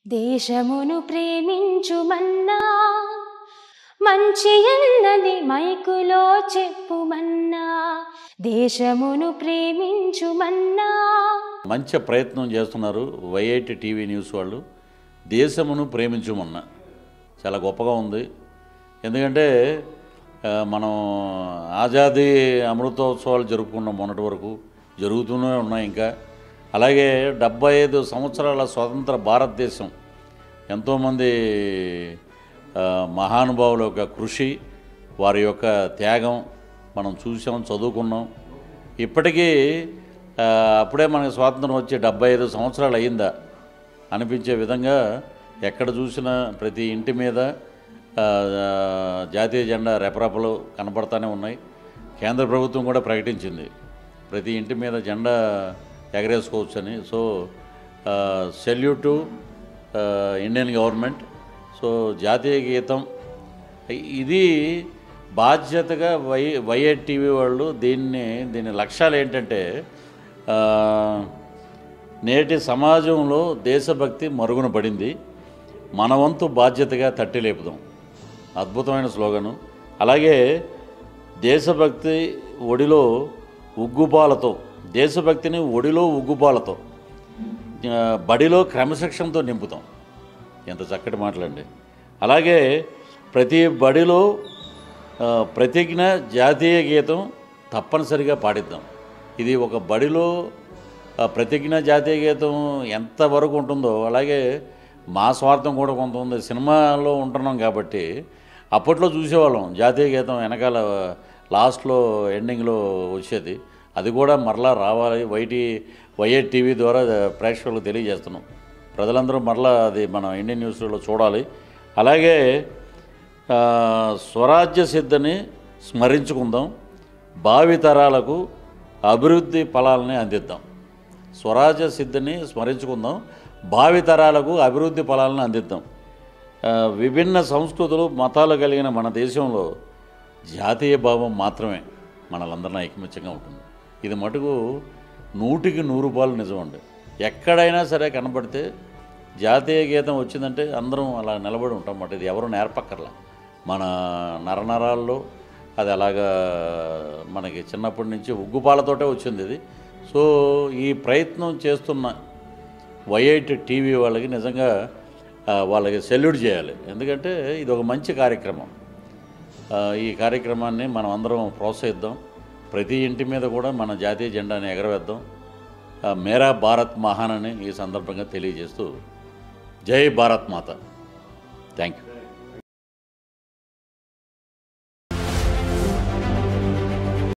దేశమును ప్రేమించుమన్నా మంచి అన్నది మైకులో చెప్పుమన్నా దేశమును ప్రేమించుమన్నా మంచి ప్రయత్నం చేస్తున్నారు వైఐటి టీవీ న్యూస్ వాళ్ళు దేశమును ప్రేమించుమన్న చాలా గొప్పగా ఉంది ఎందుకంటే ఆ, మనం ఆజాదీ అమృతోత్సవాలు జరుపుకున్నాం మొన్నటి వరకు జరుగుతూనే ఉన్నాయి ఇంకా అలాగే డెబ్బై ఐదు సంవత్సరాల స్వతంత్ర భారతదేశం ఎంతోమంది ఆ, మహానుభావుల యొక్క కృషి వారి యొక్క త్యాగం మనం చూసాం చదువుకున్నాం ఇప్పటికీ ఆ, అప్పుడే మనకి స్వాతంత్రం వచ్చి డెబ్బై ఐదు సంవత్సరాలు అయిందా అనిపించే విధంగా ఎక్కడ చూసినా ప్రతి ఇంటి మీద ఆ, జాతీయ జెండా రెపరెపలు కనపడతానే ఉన్నాయి కేంద్ర ప్రభుత్వం కూడా ప్రకటించింది ప్రతి ఇంటి మీద జెండా ఎగరేసుకోవచ్చని so salute to Indian government so జాతీయ గీతం ఇది బాధ్యతగా వై వైఎడ్ టీవీ వాళ్ళు దీన్ని దీని లక్ష్యాలు ఏంటంటే ఆ, నేటి సమాజంలో దేశభక్తి మరుగున పడింది మన వంతు బాధ్యతగా తట్టి లేపుదాం అద్భుతమైన స్లోగను అలాగే దేశభక్తి ఒడిలో ఉగ్గుపాలతో దేశభక్తిని ఒడిలో ఉగ్గుపాలతో ఆ, బడిలో క్రమశిక్షణతో నింపుతాం ఎంత చక్కటి మాటలండి అలాగే ప్రతి బడిలో ఆ, ప్రతిజ్ఞ జాతీయ గీతం తప్పనిసరిగా పాడిద్దాం ఇది ఒక బడిలో ఆ, ప్రతిజ్ఞ జాతీయ గీతం ఎంతవరకు ఉంటుందో అలాగే మా స్వార్థం కూడా కొంత ఉంది సినిమాలో ఉంటున్నాం కాబట్టి అప్పట్లో చూసేవాళ్ళం జాతీయ గీతం వెనకాల లాస్ట్లో ఎండింగ్లో వచ్చేది అది కూడా మరలా రావాలి వైటీ వైఏ టీవీ ద్వారా ప్రేక్షకులకు తెలియజేస్తున్నాం ప్రజలందరూ మరలా అది మన ఇండియన్ న్యూస్లో చూడాలి అలాగే ఆ, స్వరాజ్య సిద్ధని స్మరించుకుందాం భావితరాలకు అభివృద్ధి ఫలాలని అందిద్దాం స్వరాజ్య సిద్ధిని స్మరించుకుందాం భావితరాలకు అభివృద్ధి ఫలాలను అందిద్దాం ఆ, విభిన్న సంస్కృతులు మతాలు కలిగిన మన దేశంలో జాతీయ భావం మాత్రమే మనలందరినీ ఐకమత్యంగా ఉంటుంది ఇది మటుకు నూటికి నూరు రూపాయలు నిజమండి ఎక్కడైనా సరే కనపడితే జాతీయ గీతం వచ్చిందంటే అందరం అలా నిలబడి ఉంటాం అన్నమాట ఇది ఎవరు నేర్పక్కర్లా మన నరనరాల్లో అది అలాగా మనకి చిన్నప్పటి నుంచి ఉగ్గుపాలతోటే వచ్చింది ఇది సో ఈ ప్రయత్నం చేస్తున్న వైఐటి టీవీ వాళ్ళకి నిజంగా ఆ, వాళ్ళకి సెల్యూట్ చేయాలి ఎందుకంటే ఇది ఒక మంచి కార్యక్రమం ఆ, ఈ కార్యక్రమాన్ని మనం అందరం ప్రోత్సహిద్దాం ప్రతి ఇంటి మీద కూడా మన జాతీయ జెండాని ఎగరవేద్దాం ఆ, మేరా భారత్ మహాన్ అని ఈ సందర్భంగా తెలియజేస్తూ జై భారత్ మాత థ్యాంక్ యూ